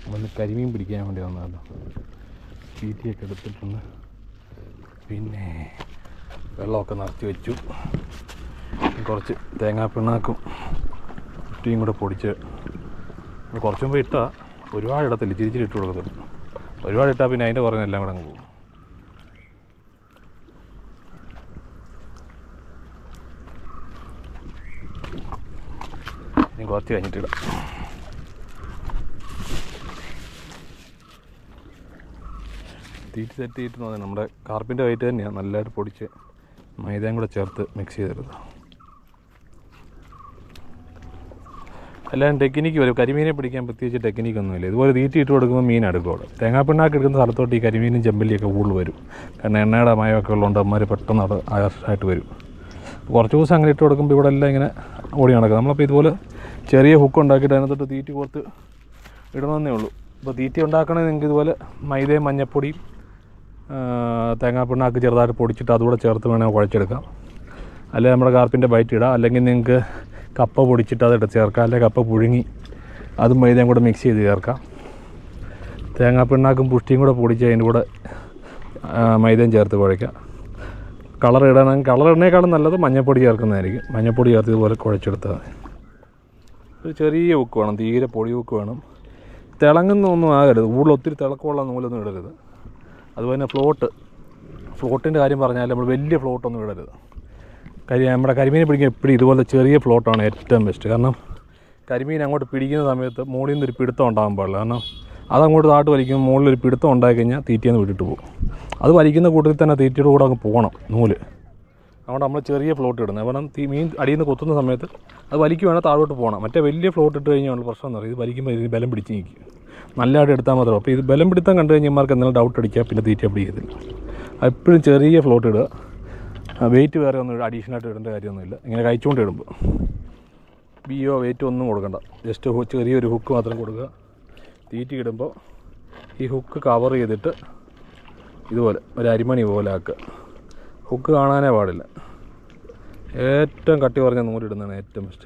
വന്ന് കരിമീൻ പിടിക്കാൻ വേണ്ടി വന്നതല്ലോ തീറ്റിയൊക്കെ എടുത്തിട്ടുണ്ട് പിന്നെ വെള്ളമൊക്കെ നിറച്ച് വെച്ചു കുറച്ച് തേങ്ങാപ്പിണ്ണാക്കും ഇട്ടിയും കൂടെ പൊടിച്ച് ഇത് കുറച്ച് മുമ്പ് ഇട്ടാൽ ഒരുപാട് ഇടത്തില്ല ഇച്ചിരി ഇച്ചിരി ഇട്ട് കൊടുക്കത്തില്ല ഒരുപാട് ഇട്ടാൽ പിന്നെ അതിൻ്റെ പുറമെ എല്ലാം കൂടെ അങ്ങ് പോകും ഇനി കുറച്ച് കഴിഞ്ഞിട്ട് ഇടാം തീറ്റ സെറ്റ് ചെയ്തിട്ട് തോന്നി നമ്മുടെ കാർപ്പിൻ്റെ വൈറ്റ് തന്നെയാണ് നല്ലതായിട്ട് പൊടിച്ച് മൈദയും കൂടെ ചേർത്ത് മിക്സ് ചെയ്തെടുക്കുക എല്ലാം ടെക്നിക്ക് വരും കരിമീനെ പിടിക്കാൻ പ്രത്യേകിച്ച് ടെക്നിക്കൊന്നുമില്ല ഇതുപോലെ തീറ്റി ഇട്ട് കൊടുക്കുമ്പോൾ മീൻ എടുക്കും അവിടെ തേങ്ങാപ്പിണ്ണാക്ക് എടുക്കുന്ന സ്ഥലത്തോട്ട് ഈ കരിമീനും ചെമ്പല്ലിയൊക്കെ കൂടുതൽ വരും കാരണം എണ്ണയുടെ മയമൊക്കെ ഉള്ളതുകൊണ്ട് അമ്മമാർ പെട്ടെന്ന് അത് ആകർഷമായിട്ട് വരും കുറച്ച് ദിവസം അങ്ങനെ ഇട്ട് കൊടുക്കുമ്പോൾ ഇവിടെ എല്ലാം ഇങ്ങനെ ഓടി നടക്കും നമ്മളപ്പോൾ ഇതുപോലെ ചെറിയ ഹുക്ക് ഉണ്ടാക്കിയിട്ട് അതിനകത്തോട്ട് തീറ്റി കോർത്ത് ഇടണമെന്നേ ഉള്ളൂ അപ്പോൾ തീറ്റി ഉണ്ടാക്കണമെങ്കിൽ നിങ്ങൾക്ക് ഇതുപോലെ മൈദയും മഞ്ഞപ്പൊടിയും ആ, തേങ്ങാപ്പിണ്ണാക്ക് ചെറുതായിട്ട് പൊടിച്ചിട്ട് അതുകൂടെ ചേർത്ത് വേണമെങ്കിൽ കുഴച്ചെടുക്കാം അല്ലെങ്കിൽ നമ്മുടെ കാർപ്പിൻ്റെ ബൈറ്റ് ഇടാം അല്ലെങ്കിൽ നിങ്ങൾക്ക് കപ്പ പൊടിച്ചിട്ട് അതെടുത്ത് ചേർക്കാം അല്ലെങ്കിൽ കപ്പ പുഴുങ്ങി അതും മൈദയും കൂടെ മിക്സ് ചെയ്ത് ചേർക്കാം തേങ്ങാപ്പിണ്ണാക്കും പുഷ്ടിയും കൂടെ പൊടിച്ച് അതിൻ്റെ കൂടെ ആ, മൈദയും ചേർത്ത് കുഴയ്ക്കാം കളർ ഇടണമെങ്കിൽ കളർ ഇടുന്നേക്കാളും നല്ലത് മഞ്ഞപ്പൊടി ചേർക്കുന്നതായിരിക്കും മഞ്ഞപ്പൊടി ചേർത്ത് ഇതുപോലെ കുഴച്ചെടുത്താൽ മതി ഒരു ചെറിയ ഉക്ക് വേണം തീരെ പൊടി ഉക്ക് വേണം തിളങ്ങുന്ന ഒന്നും ആകരുത് കൂടുതൽ ഒത്തിരി തിളക്കമുള്ള നൂലൊന്നും ഇടരുത് അതുപോലെ തന്നെ ഫ്ലോട്ട് ഫ്ലോട്ടിൻ്റെ കാര്യം പറഞ്ഞാൽ നമ്മൾ വലിയ ഫ്ലോട്ടൊന്നും ഇടരുത് കരി നമ്മുടെ കരിമീനെ പിടിക്കാൻ എപ്പോഴും ഇതുപോലെ ചെറിയ ഫ്ലോട്ടാണ് ഏറ്റവും ബെസ്റ്റ് കാരണം കരിമീൻ അങ്ങോട്ട് പിടിക്കുന്ന സമയത്ത് മുകളിൽ നിന്ന് ഒരു പിടുത്തം ഉണ്ടാകാൻ പാടില്ല കാരണം അതങ്ങോട്ട് താട്ട് വലിക്കുമ്പോൾ മുകളിൽ ഒരു പിടുത്തം ഉണ്ടായി കഴിഞ്ഞാൽ തീറ്റയെന്ന് വിട്ടിട്ട് പോകും അത് വലിക്കുന്ന കൂട്ടത്തിൽ തന്നെ തീറ്റയുടെ കൂടെ അങ്ങ് പോകണം നൂല് അതുകൊണ്ട് നമ്മൾ ചെറിയ ഫ്ലോട്ട് ഇടുന്നത് കാരണം തീ മീൻ അടിയിൽ നിന്ന് കൊത്തുന്ന സമയത്ത് അത് വലിക്കുവാണെങ്കിൽ താഴോട്ട് പോകണം മറ്റേ വലിയ ഫ്ലോട്ട് ഇട്ട് കഴിഞ്ഞാൽ പ്രശ്നം എന്ന് പറയും ഇത് വലിക്കുമ്പോൾ ഇതിന് ബലം പിടിച്ച് നിൽക്കും നല്ലതായിട്ട് എടുത്താൽ മാത്രം അപ്പോൾ ഇത് ബലം പിടുത്തം കണ്ടു കഴിഞ്ഞാൽ എന്തെങ്കിലും ഡൗട്ട് അടിക്കുക പിന്നെ തീറ്റ പിടിക്കത്തില്ല എപ്പോഴും ചെറിയ ഫ്ലോട്ട് ഇടുക വെയിറ്റ് വേറെ ഒന്നും അഡീഷണൽ ആയിട്ട് ഇടേണ്ട കാര്യമൊന്നുമില്ല ഇങ്ങനെ കഴിച്ചുകൊണ്ട് ഇടുമ്പോൾ ബിയോ വെയിറ്റ് ഒന്നും കൊടുക്കണ്ട ജസ്റ്റ് ഹു- ചെറിയൊരു ഹുക്ക് മാത്രം കൊടുക്കുക തീറ്റി ഇടുമ്പോൾ ഈ ഹുക്ക് കവർ ചെയ്തിട്ട് ഇതുപോലെ ഒരു അരിമണി പോലെ ആക്കുക ഹുക്ക് കാണാനേ പാടില്ല ഏറ്റവും കട്ടി കുറഞ്ഞ നൂലിടുന്നതാണ് ഏറ്റവും ബെസ്റ്റ്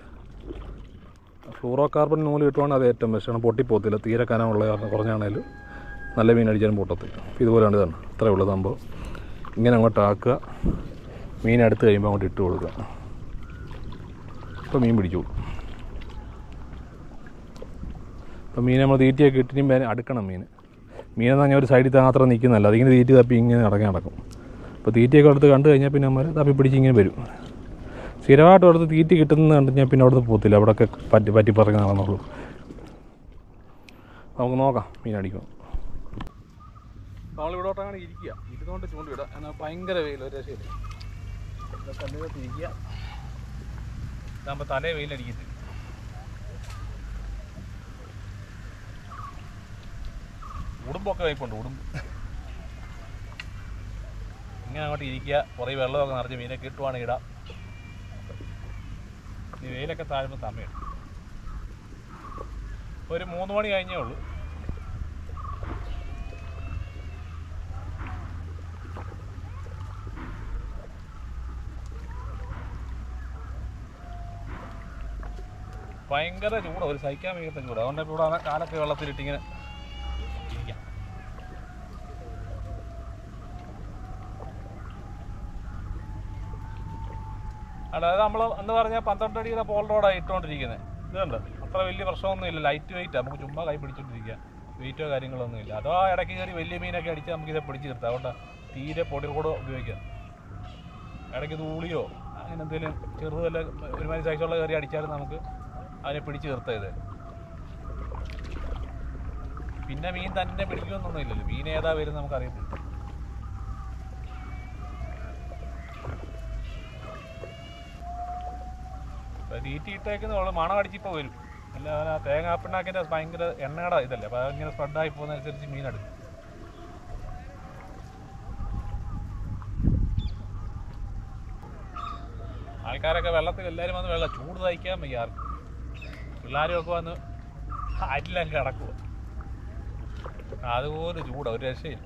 ഫ്ലൂറോ കാർബൺ നൂല് കിട്ടുവാണെങ്കിൽ അത് ഏറ്റവും ബെസ്റ്റ് ആണ് പൊട്ടിപ്പോത്തില്ല തീരെ കനമുള്ള കാരണം കുറഞ്ഞാണേലും നല്ല മീൻ അടിച്ചാലും പൊട്ടത്തില്ല അപ്പോൾ ഇതുപോലെയാണ് ഇതാണ് ഇത്രയേ ഉള്ളൂ സംഭവം ഇങ്ങനെ അങ്ങോട്ട് ആക്കുക മീൻ എടുത്ത് കഴിയുമ്പോൾ അങ്ങോട്ട് ഇട്ട് കൊടുക്കുക ഇപ്പോൾ മീൻ പിടിച്ചു അപ്പോൾ മീൻ നമ്മൾ തീറ്റയൊക്കെ ഇട്ടിട്ട് അടുക്കണം മീൻ മീനെന്ന് പറഞ്ഞാൽ ഒരു സൈഡിൽ മാത്രം നിൽക്കുന്നതല്ല അതിങ്ങനെ തീറ്റി തപ്പി ഇങ്ങനെ ഇറങ്ങി നടക്കും അപ്പോൾ തീറ്റയൊക്കെ എടുത്ത് കണ്ടു കഴിഞ്ഞാൽ പിന്നെ നമ്മൾ തപ്പി പിടിച്ച് ഇങ്ങനെ വരും സ്ഥിരമായിട്ട് അവിടുത്തെ തീറ്റി കിട്ടുന്നത് കണ്ടു കഴിഞ്ഞാൽ പിന്നെ അവിടുന്ന് പോകത്തില്ല അവിടെയൊക്കെ പറ്റി പറ്റി പറഞ്ഞ് നടന്നുള്ളൂ നമുക്ക് നോക്കാം മീൻ അടിക്കണം നമ്മളിവിടോട്ടാണ് ഇരിക്കുക ഇരുന്നുകൊണ്ട് ചൂണ്ടിവിടുക എന്നാൽ ഭയങ്കര വെയിൽ ഒരു രക്ഷയില്ല കല്ലുകത്ത് ഇരിക്കുക ഇതാകുമ്പോൾ തലേ വെയിലടിക്കത്തില്ല ഉടുമ്പൊക്കെ വയ്പ്പുണ്ട് ഉടുമ്പ് ഇങ്ങനെ അങ്ങോട്ട് ഇരിക്കുക കുറേ വെള്ളമൊക്കെ നിറച്ച് മീനെ കിട്ടുവാണെങ്കിൽ ഇടാം ഈ വെയിലൊക്കെ താഴുമ്പോൾ സമയം ഒരു മൂന്ന് മണി കഴിഞ്ഞേ ഉള്ളൂ ഭയങ്കര ചൂടാണ് ഒരു സഹിക്കാൻ വയ്യാത്ത ചൂട് അതുകൊണ്ട് ഇപ്പോൾ ഇവിടെ കാലൊക്കെ വെള്ളത്തിലിട്ട് ഇങ്ങനെ ഇരിക്കാം അതായത് നമ്മൾ എന്ന് പറഞ്ഞാൽ പന്ത്രണ്ട് അടിയുടെ പോൾ റോഡാണ് ഇട്ടുകൊണ്ടിരിക്കുന്നത് ഇതുണ്ട് അത്ര വലിയ പ്രശ്നമൊന്നും ഇല്ല ലൈറ്റ് വെയിറ്റ് നമുക്ക് ചുമ്മാ കൈ പിടിച്ചോണ്ടിരിക്കുക വെയിറ്റോ കാര്യങ്ങളൊന്നും ഇല്ല അതോ ആ ഇടയ്ക്ക് കയറി വലിയ മീനൊക്കെ അടിച്ച് നമുക്ക് ഇതെ പിടിച്ച് നിർത്താം അതുകൊണ്ട് തീരെ പൊടി കൂടെ ഉപയോഗിക്കാം ഇടയ്ക്ക് തൂളിയോ അങ്ങനെ എന്തെങ്കിലും ചെറുത് വല്ല ഒരുമാതിരി സൈസുള്ള കയറി അടിച്ചാലും നമുക്ക് അതിനെ പിടിച്ച് നിർത്താം ഇത് പിന്നെ മീൻ തന്നെ പിടിക്കുമെന്നൊന്നും ഇല്ലല്ലോ മീൻ ഏതാ വരും നമുക്കറിയത്തില്ല ഇപ്പൊ തീറ്റി ഇട്ടേക്കുന്ന ഉള്ള മണം അടിച്ചിപ്പോൾ വരും അല്ല ആ തേങ്ങാപ്പിണ്ണാക്കിൻ്റെ ഭയങ്കര എണ്ണയുടെ ഇതല്ലേ അപ്പോൾ അതിങ്ങനെ സ്പ്രെഡായി പോകുന്നതനുസരിച്ച് മീൻ എടുക്കും ആൾക്കാരൊക്കെ വെള്ളത്തിൽ എല്ലാവരും വന്ന് വെള്ളം ചൂട് തയ്ക്കാൻ വയ്യ ആർക്കും പിള്ളേരും ഒക്കെ വന്ന് അരിലും കിടക്കുക അതുപോലെ ചൂടാ ഒരു രക്ഷയില്ല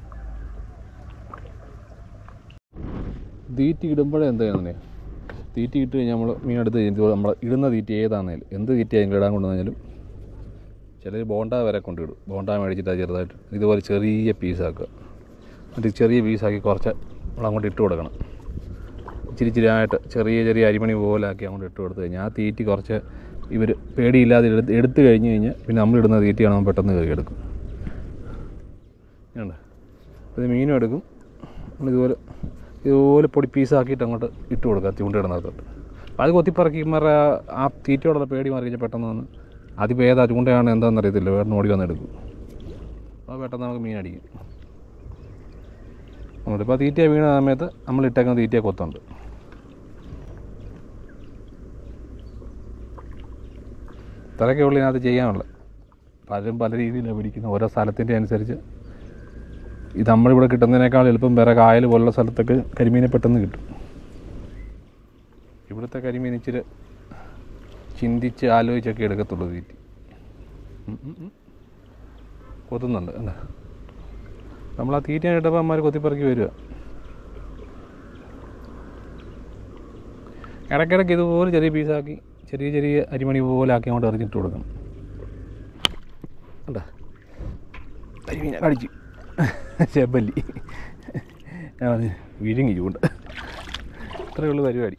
തീറ്റി ഇടുമ്പോഴേ എന്താ ചെയ്യുന്നേ തീറ്റി ഇട്ട് കഴിഞ്ഞാൽ നമ്മൾ മീനെടുത്ത് കഴിഞ്ഞാൽ നമ്മൾ ഇടുന്ന തീറ്റി ഏതാണെങ്കിലും എന്ത് തീറ്റി അതിൽ ഇടാൻ കൊണ്ടുവന്നാലും ചിലർ ബോണ്ട വരെ കൊണ്ടിടും ബോണ്ട മേടിച്ചിട്ട് അത് ചെറുതായിട്ട് ഇതുപോലെ ചെറിയ പീസാക്കുക എന്നിട്ട് ചെറിയ പീസാക്കി കുറച്ച് നമ്മൾ അങ്ങോട്ട് ഇട്ട് കൊടുക്കണം ഇച്ചിരി ഇച്ചിരി ആയിട്ട് ചെറിയ ചെറിയ അരിമണി പോലെ ആക്കി അങ്ങോട്ട് ഇട്ട് കൊടുത്തു കഴിഞ്ഞാൽ ആ തീറ്റി കുറച്ച് ഇവർ പേടിയില്ലാതെ എടുത്ത് എടുത്തു കഴിഞ്ഞ് കഴിഞ്ഞാൽ പിന്നെ നമ്മളിടുന്ന തീറ്റിയാണ് നമ്മൾ പെട്ടെന്ന് കയറി എടുക്കും ഉണ്ട് ഇത് മീനും എടുക്കും നമ്മൾ ഇതുപോലെ ഇതുപോലെ പൊടി പീസാക്കിയിട്ട് അങ്ങോട്ട് ഇട്ട് കൊടുക്കുക ചൂണ്ടയിടുന്നകത്തോട്ട് അപ്പോൾ അത് കൊത്തിപ്പറക്കിമാരുടെ ആ തീറ്റയോടുള്ള പേടി മാറിയിട്ട് പെട്ടെന്ന് വന്ന് അതിപ്പോൾ ഏതാ ചൂണ്ടയാണ് എന്താണെന്ന് അറിയത്തില്ല വേറെ ഓടി വന്ന് എടുക്കും അപ്പോൾ പെട്ടെന്ന് നമുക്ക് മീൻ അടിക്കും നമ്മളിപ്പോൾ തീറ്റ വീണ സമയത്ത് നമ്മൾ ഇട്ടേക്കുന്ന തീറ്റയെ കൊത്തുണ്ട് ഇത്രയൊക്കെ ഉള്ളൂ ഇതിനകത്ത് ചെയ്യാനുള്ളത് പലരും പല രീതിയിലാണ് പിടിക്കുന്നത് ഓരോ സ്ഥലത്തിൻ്റെ അനുസരിച്ച് ഇത് നമ്മളിവിടെ കിട്ടുന്നതിനേക്കാൾ എളുപ്പം വേറെ കായൽ പോലുള്ള സ്ഥലത്തൊക്കെ കരിമീനെ പെട്ടെന്ന് കിട്ടും ഇവിടുത്തെ കരിമീൻ ഇച്ചിരി ചിന്തിച്ച് ആലോചിച്ചൊക്കെ എടുക്കത്തുള്ളൂ തീറ്റി ഉം ഉം ഉം. കൊത്തുന്നുണ്ട് അല്ല നമ്മൾ ആ തീറ്റ ഇട്ടപ്പോൾ അമ്മമാർ കൊത്തിപ്പറക്കി വരിക ഇടയ്ക്കിടയ്ക്ക് ഇതുപോലെ ചെറിയ പീസാക്കി ചെറിയ ചെറിയ അരിമണി പോലെ ആക്കി അങ്ങോട്ട് എറിഞ്ഞിട്ട് കൊടുക്കണം കണ്ടാ കരിമീനെ കടിച്ചു ചെമ്പല്ലി ഞാൻ പറഞ്ഞു, വിഴുങ്ങി ചൂണ്ട ഇത്രയേ ഉള്ളൂ പരിപാടി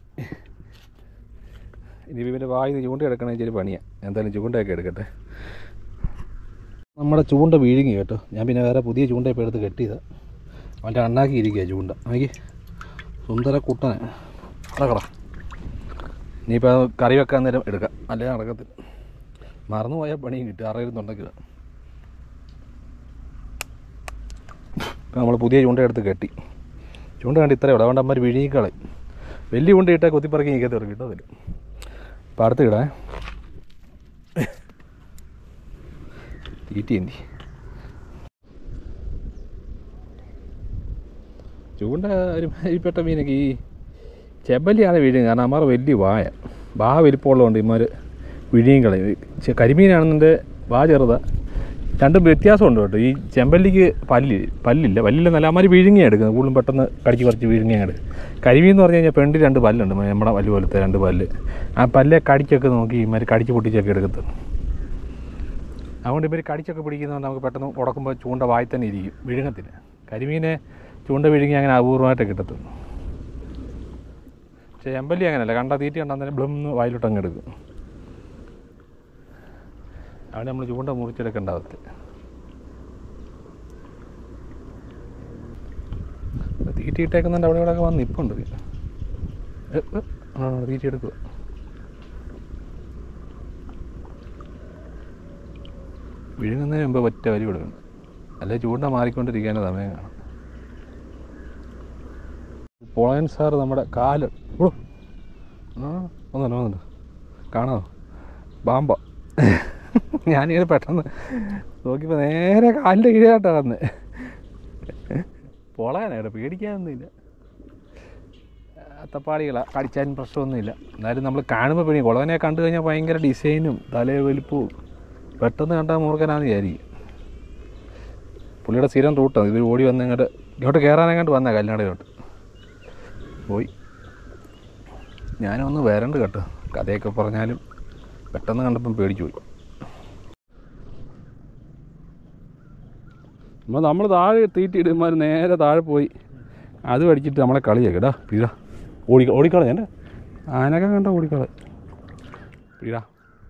ഇനി ഇവൻ്റെ വായിൽ ചൂണ്ട എടുക്കണേ ഇച്ചിരി പണിയാണ് എന്തായാലും ചൂണ്ടയൊക്കെ എടുക്കട്ടെ നമ്മുടെ ചൂണ്ട വീഴുങ്ങി കേട്ടോ ഞാൻ പിന്നെ വേറെ പുതിയ ചൂണ്ട ഇപ്പോൾ എടുത്ത് കെട്ടിയതാ അവൻ്റെ അണ്ണാക്കി ഇരിക്കുക ചൂണ്ട നോക്കി സുന്ദര കുട്ടനെ നടക്കടാ ഇനിയിപ്പോൾ അത് കറി വെക്കാൻ നേരം എടുക്കാം അല്ലെങ്കിൽ നടക്കത്തില്ല മറന്നു പോയാൽ പണിയും കിട്ടും അറിയുന്നുണ്ടെങ്കിൽ ഇപ്പം നമ്മൾ പുതിയ ചൂണ്ട എടുത്ത് കെട്ടി ചൂണ്ട കണ്ട് ഇത്രയേ ഉള്ളൂ അതുകൊണ്ട് അമ്മ വിഴുങ്ങിക്കളെ വലിയ ചൂണ്ട ഇട്ടാൽ കൊത്തിപ്പറക്കി നിൽക്കത്തേ ഉള്ളൂ കിട്ടത്തില്ല അപ്പം അടുത്ത് ഇടേ തീറ്റി എന്തി ചൂണ്ട ഒരുമാതിരിപ്പെട്ട മീനൊക്കെ ഈ ചെമ്പല്ലിയാണ് വീഴും കാരണം അമ്മാർ വലിയ വായ വാ വലിപ്പമുള്ളതുകൊണ്ട് ഇമാർ വിഴിയും കളയും ചെ- കരിമീനാണെന്നെ വാ ചെറുതാ രണ്ടും വ്യത്യാസമുണ്ട് കേട്ടോ ഈ ചെമ്പല്ലിക്ക് പല്ല് പല്ലില്ല പല്ലില്ല നല്ല അമ്മാർ വിഴുങ്ങിയാണ് എടുക്കുന്നത് കൂടുതലും പെട്ടെന്ന് കടിച്ച് കുറച്ച് വിഴുങ്ങിയാണ് എടുക്കുക കരിമീൻ എന്ന് പറഞ്ഞു കഴിഞ്ഞാൽ പെണ്ട് രണ്ട് പല്ലുണ്ട് നമ്മുടെ പല്ല് പോലത്തെ രണ്ട് പല്ല് ആ പല്ലെ കടിച്ചൊക്കെ നോക്കി ഇമാർ കടിച്ച് പൊട്ടിച്ചൊക്കെ എടുക്കത്തുള്ളൂ അതുകൊണ്ട് ഇവർ കടിച്ചൊക്കെ പിടിക്കുന്നതുകൊണ്ട് നമുക്ക് പെട്ടെന്ന് ഉടക്കുമ്പോൾ ചൂണ്ട വായി തന്നെ ഇരിക്കും വിഴുങ്ങത്തില്ല കരിമീനെ ചൂണ്ട വിഴുങ്ങി അങ്ങനെ അപൂർവമായിട്ട് കിട്ടത്തുള്ളൂ പക്ഷേ എമ്പല്ലി അങ്ങനെയല്ല കണ്ട തീറ്റ കണ്ടാൽ ബ്ലം വായിലോട്ട് അങ്ങ് എടുക്കും അവിടെ നമ്മൾ ചൂണ്ട മുറിച്ചെടുക്കേണ്ടാവത്തില്ല തീറ്റ ഇട്ടേക്കുന്നുണ്ട് അവിടെ ഇവിടെ ഒക്കെ വന്ന് നിപ്പുണ്ട് ഏ, ഏ, ആണോ, ആണോ, തീറ്റ എടുക്കുക വിഴുങ്ങുന്നതിന് മുമ്പ് ഒറ്റ വരി കൊടുക്കണം അല്ലെ ചൂണ്ട മാറിക്കൊണ്ടിരിക്കാനേ സമയം കാണും പോളയൻ സാർ നമ്മുടെ കാല് ഓ ആ ഒന്നുണ്ട് ഒന്നുണ്ട് കാണാമോ ബാമ്പ ഞാനിങ്ങനെ പെട്ടെന്ന് നോക്കിയപ്പോൾ നേരെ കാലിൻ്റെ കീഴായിട്ടാണ് വന്ന് പൊളയാനായിട്ട് പേടിക്കാനൊന്നുമില്ല അത്തപ്പാടികളാണ് കടിച്ചാലും പ്രശ്നമൊന്നുമില്ല എന്നാലും നമ്മൾ കാണുമ്പോൾ പിന്നെ കുളവനെ കണ്ടു കഴിഞ്ഞാൽ ഭയങ്കര ഡിസൈനും തലേ വലിപ്പവും പെട്ടെന്ന് കണ്ടാൽ മൂർഖനാന്ന് വിചാരിക്കും പുള്ളിയുടെ സ്ഥിരം റൂട്ടാണ് ഇവർ ഓടി വന്ന് ഇങ്ങോട്ട് ഇങ്ങോട്ട് കയറാനെങ്ങാണ്ട് വന്ന കല്യാണയിലോട്ട് പോയി ഞാനൊന്ന് വരണ്ട് കേട്ടോ കഥയൊക്കെ പറഞ്ഞാലും പെട്ടെന്ന് കണ്ടപ്പം പേടിച്ചു പോയി അപ്പോൾ നമ്മൾ താഴെ തീറ്റിയിടുമ്പോൾ നേരെ താഴെ പോയി അത് പഠിച്ചിട്ട് നമ്മളെ കളിയാക്കിടാ പീടാ ഓടി ഓടിക്കള എൻ്റെ ആനൊക്കെ കണ്ട ഓടിക്കള പീടാ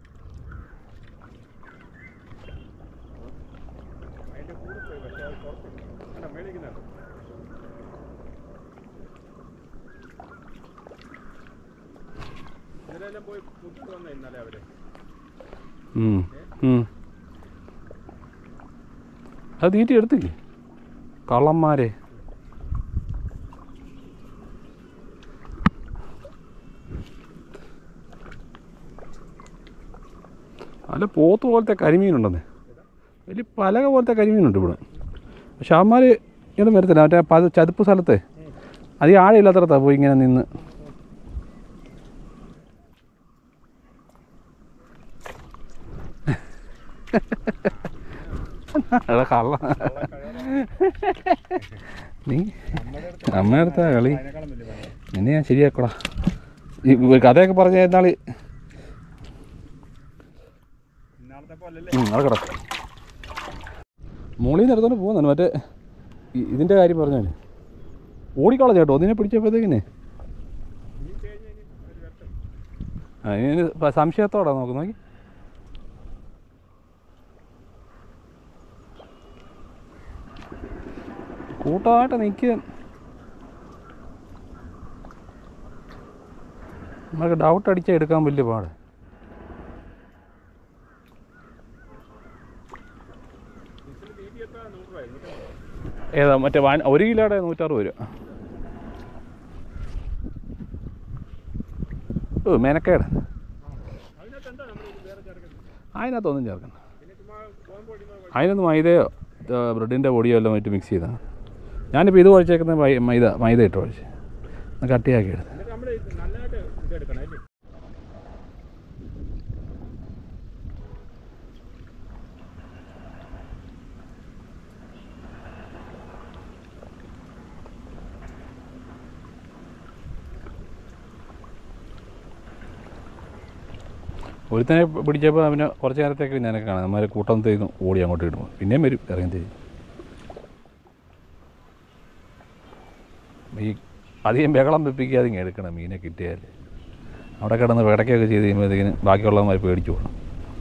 ഉം, ഉം. അത് തീറ്റി എടുത്തില്ലേ കള്ളന്മാരെ അല്ല പോത്ത് പോലത്തെ കരിമീനുണ്ടെന്നേ വലിയ പലക പോലത്തെ കരിമീനുണ്ട് ഇവിടെ പക്ഷെ അവന്മാർ ഇങ്ങനെ വരത്തില്ല മറ്റേ പത് ചതുപ്പ് സ്ഥലത്തെ അത് ആഴയില്ലാത്തടത്താണ് പോയി ഇങ്ങനെ നിന്ന് എടാ കള്ള നീ അമ്മയടുത്ത കളി നിന്നെ ഞാൻ ശരിയാക്കടാ ഈ ഒരു കഥയൊക്കെ പറഞ്ഞ നാള് ഇന്നാളത്തെ ഉം, അവിടെ കിടക്കും മുകളിൽ നിന്ന് എടുത്തോണ്ട് പോകുന്നുണ്ട് മറ്റേ ഇ- ഇതിൻ്റെ കാര്യം പറഞ്ഞാൽ ഓടിക്കള ചേട്ടോ ഒന്നിനെ പിടിച്ചപ്പോഴത്തേക്കിനെ ആ ഇനി പ- സംശയത്തോടെ നോക്ക് നോക്കി കൂട്ടമായിട്ട് നിൽക്കുക നമുക്ക് ഡൗട്ട് അടിച്ചാൽ എടുക്കാൻ വലിയ പാട് ഏതാ മറ്റേ വാൻ ഒരു കിലോയുടെ നൂറ്ററുപത് രൂപ ഓ മെനക്കേട് അതിനകത്തൊന്നും ചേർക്കണ്ട അതിനകത്ത് മൈദയോ ബ്രെഡിൻ്റെ പൊടിയോ എല്ലാം ആയിട്ട് മിക്സ് ചെയ്താൽ ഞാനിപ്പോൾ ഇത് കുഴച്ചേക്കുന്ന മൈ- മൈദ മൈദ ഇട്ട് കുഴച്ച് ഒന്ന് കട്ടിയാക്കി എടുത്ത് ഒരുത്തനെ പിടിച്ചപ്പോൾ അവന് കുറച്ച് നേരത്തേക്ക് ഞാനൊക്കെ കാണാം നമ്മൾ കൂട്ടം ചെയ്ത് ഓടി അങ്ങോട്ട് ഇടുമ്പോൾ പിന്നെയും വരും ഇറങ്ങി ചെയ്യും ഈ അധികം ബഹളം വെപ്പിക്കാതെ ഇങ്ങനെ എടുക്കണം മീനെ കിട്ടിയാൽ അവിടെ കിടന്ന് പിടയ്ക്കൊക്കെ ചെയ്ത് കഴിയുമ്പോഴത്തേക്കിന് ബാക്കിയുള്ളവന്മാർ പേടിച്ചു പോകണം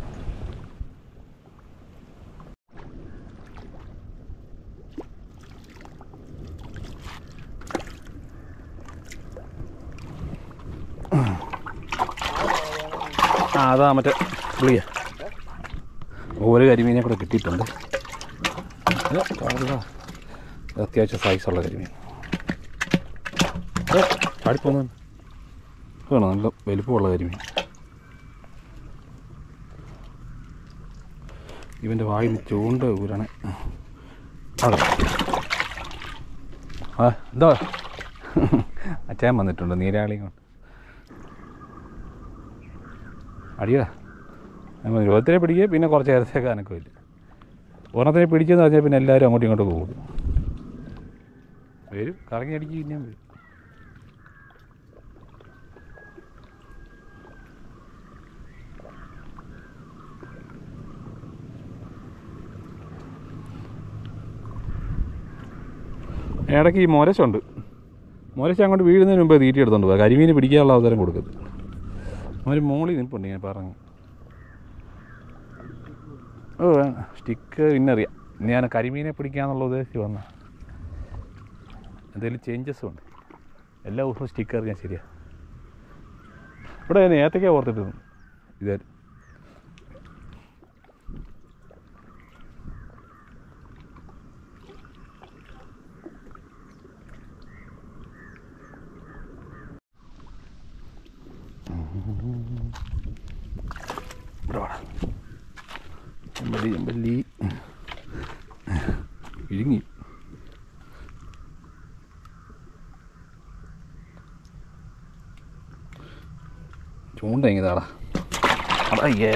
ആ അതാ മറ്റേ പുളിയ ഒരു കരിമീനെ കൂടെ കിട്ടിയിട്ടുണ്ട് ഇത് കാണുക. ഇത് അത്യാവശ്യം സൈസുള്ള കരിമീൻ ഏ, ചാടിപ്പോന്നു വേണം നല്ല വലിപ്പമുള്ള കരിമീൻ ഇവൻ്റെ വായിൽ നിന്ന് ചൂണ്ട ഊരണേ അതെ ആ എന്തോ അച്ചാൻ വന്നിട്ടുണ്ട് നീരാളിയും കൊണ്ട് അടിയടാ നമ്മൾ ഇരുപത്തിനെ പിടിക്കുക പിന്നെ കുറച്ച് നേരത്തേക്ക് അനക്കമില്ല ഒരെണ്ണത്തിനെ പിടിച്ചെന്ന് പറഞ്ഞാൽ പിന്നെ എല്ലാവരും അങ്ങോട്ടും ഇങ്ങോട്ടും പോകും വരും കറങ്ങി അടിച്ച് പിന്നെയും വരും ഇടയ്ക്ക് ഈ മുരശുണ്ട് മുരശ അങ്ങോട്ട് വീഴുന്നതിന് മുമ്പ് തീറ്റി എടുത്തോണ്ട് പോകാം കരിമീന് പിടിക്കാനുള്ള അവസരം കൊടുക്കരുത് അവര് മോളിൽ നിൽപ്പുണ്ട് ഞാൻ പറഞ്ഞു ഓ സ്റ്റിക്ക് പിന്നറിയാം ഇന്ന് ഞാൻ കരിമീനെ പിടിക്കാന്നുള്ള ഉദ്ദേശിച്ച് വന്ന എന്തെങ്കിലും ചേഞ്ചസും ഉണ്ട് എല്ലാ ദിവസവും സ്റ്റിക്ക് അറിയാൻ ശരിയാ ഇവിടെ ഞാൻ ഏത്തക്ക ഓർത്തിട്ട് ഇത് ഇവിടെ വാടാ ചെമ്പല്ലി ചെമ്പല്ലി ഇഴുങ്ങി ചൂണ്ട ഇങ്ങതാടാ അയ്യേ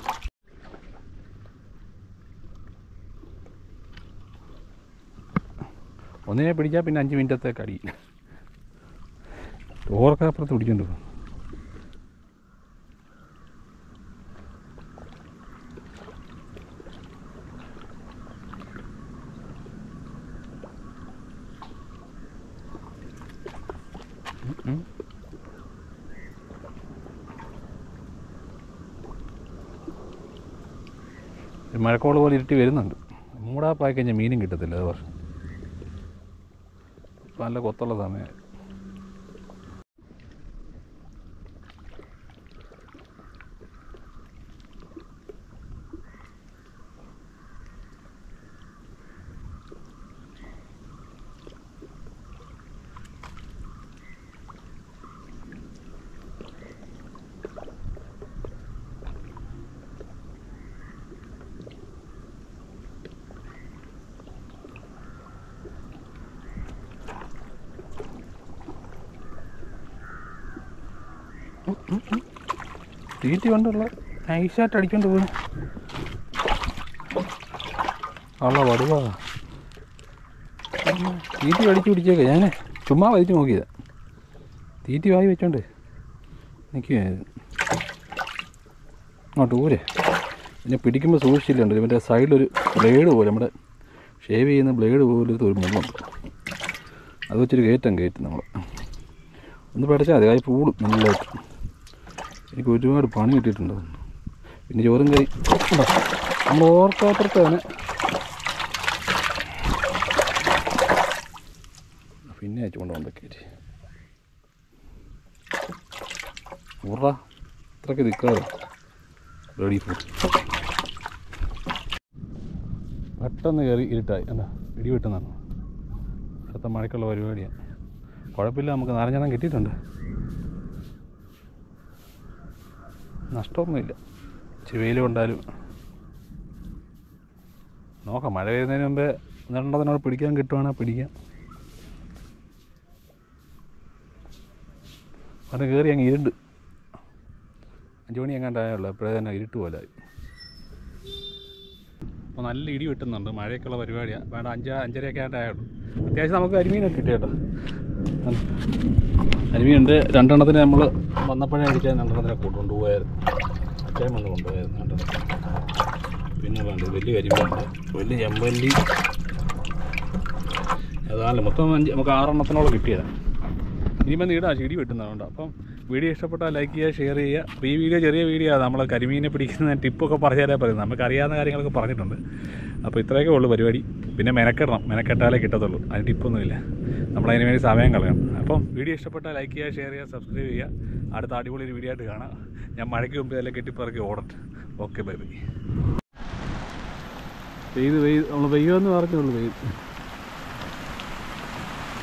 ഒന്നിനെ പിടിച്ചാൽ പിന്നെ അഞ്ച് മിനിറ്റത്തേക്ക് അടി ഓർക്കപ്പുറത്ത് പിടിച്ചോണ്ട് പോകും ഒരു മഴക്കോള് പോലെ ഇരുട്ടി വരുന്നുണ്ട് മൂടാപ്പായി കഴിഞ്ഞാൽ മീനും കിട്ടത്തില്ല അത് വർഷം ഇപ്പം നല്ല കൊത്തുള്ള സമയം തീറ്റി കൊണ്ടുള്ള നൈസായിട്ട് അടിച്ചോണ്ട് പോയി ആളാ വടുവാ തീറ്റി അടിച്ചു പിടിച്ചേക്ക ഞാൻ ചുമ്മാ വലിച്ചു നോക്കിയതാ തീറ്റി വായി വെച്ചോണ്ട് നിൽക്കുകയായിരുന്നു അങ്ങോട്ട് ഊരെ പിന്നെ പിടിക്കുമ്പോൾ സൂക്ഷിച്ചില്ലുണ്ട് ഇവൻ്റെ സൈഡിലൊരു ബ്ലേഡ് പോലെ നമ്മുടെ ഷേവ് ചെയ്യുന്ന ബ്ലേഡ് പോലത്തെ ഒരു മുള്ളുണ്ട് അത് വെച്ചൊരു കയറ്റം കയറ്റും നമ്മൾ ഒന്ന് പഠിച്ചാൽ മതി കായ് പൂടും നല്ലതായിട്ട് എനിക്ക് ഒരുപാട് പണി കിട്ടിയിട്ടുണ്ട് പിന്നെ ചോറും കറി ഉണ്ടോ? നമ്മൾ ഓർക്കാപ്പുറത്ത് തന്നെ പിന്നെ അയച്ചു കൊണ്ടുപോകണ്ടൊക്കെ ഉറ ഇത്രയ്ക്ക് നിൽക്കാതെ റെഡി ഫുഡ് പെട്ടെന്ന് കയറി ഇരുട്ടായി എന്താ ഇടി വെട്ടുന്നതാണ് അടുത്ത മഴയ്ക്കുള്ള പരിപാടിയാണ് കുഴപ്പമില്ല നമുക്ക് നാരഞ്ഞെണ്ണം കിട്ടിയിട്ടുണ്ട് നഷ്ടമൊന്നുമില്ല ഇച്ചിരി വെയിൽ കൊണ്ടാലും നോക്കാം മഴ പെയ്യുന്നതിന് മുമ്പേ രണ്ടെണ്ണത്തിനോട് പിടിക്കാൻ കിട്ടുവാണെങ്കിൽ പിടിക്കാം അത് കയറി അങ്ങ് ഇരുണ്ട് അഞ്ച് മണി എങ്ങാണ്ടായുള്ളൂ അപ്പോഴേ തന്നെ ഇരുട്ട് പോലായി അപ്പോൾ നല്ല ഇടി വെട്ടുന്നുണ്ട് മഴയൊക്കെയുള്ള പരിപാടിയാണ് വേണ്ട അഞ്ച് അഞ്ചരയൊക്കെ ആയിട്ടായുള്ളൂ അത്യാവശ്യം നമുക്ക് കരിമീനൊക്കെ കിട്ടി കേട്ടോ കരിമീനുണ്ട് രണ്ടെണ്ണത്തിന് നമ്മൾ വന്നപ്പോഴേ അടിക്കാൻ രണ്ടെണ്ണത്തിനെ കൊണ്ടുപോയായിരുന്നു അച്ഛൻ വന്ന് കൊണ്ടുപോയായിരുന്നു രണ്ടെണ്ണം പിന്നെ വേണ്ട വലിയ കരിമീനുണ്ട് വലിയ ചെമ്പല്ലി അതാണ് മൊത്തം അഞ്ച് നമുക്ക് ആറെണ്ണത്തിനോളം കിട്ടിയതാണ് ഇനിമൊന്ന് ഇടാം ഇടി വെട്ടുന്നതുകൊണ്ട് അപ്പം വീഡിയോ ഇഷ്ടപ്പെട്ടാൽ ലൈക്ക് ചെയ്യുക ഷെയർ ചെയ്യുക അപ്പോൾ ഈ വീഡിയോ ചെറിയ വീഡിയോ ആണ് നമ്മൾ കരിമീനെ പിടിക്കുന്ന ടിപ്പൊക്കെ പറഞ്ഞു തരാൻ പറയുന്നത് നമുക്ക് അറിയാവുന്ന കാര്യങ്ങളൊക്കെ പറഞ്ഞിട്ടുണ്ട് അപ്പോൾ ഇത്രയൊക്കെ ഉള്ളൂ പരിപാടി പിന്നെ മെനക്കെടണം മെനക്കെട്ടാലേ കിട്ടത്തുള്ളൂ അതിന് ടിപ്പൊന്നുമില്ല നമ്മളതിന് വേണ്ടി സമയം കളയണം അപ്പം വീഡിയോ ഇഷ്ടപ്പെട്ടാൽ ലൈക്ക് ചെയ്യുക ഷെയർ ചെയ്യുക സബ്സ്ക്രൈബ് ചെയ്യുക അടുത്ത അടിപൊളി ഒരു വീഡിയോ ആയിട്ട് കാണാം ഞാൻ മഴയ്ക്ക് മുമ്പ് എല്ലാം കെട്ടിപ്പറക്കി ഓടട്ടെ ഓക്കെ ബൈ ബൈ പെയ്ത് പെയ്ത് നമ്മൾ പെയ്യുമെന്ന് പറഞ്ഞുള്ളൂ പെയ്ത്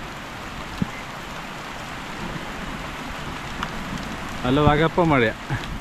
നല്ല തകപ്പം മഴയാണ്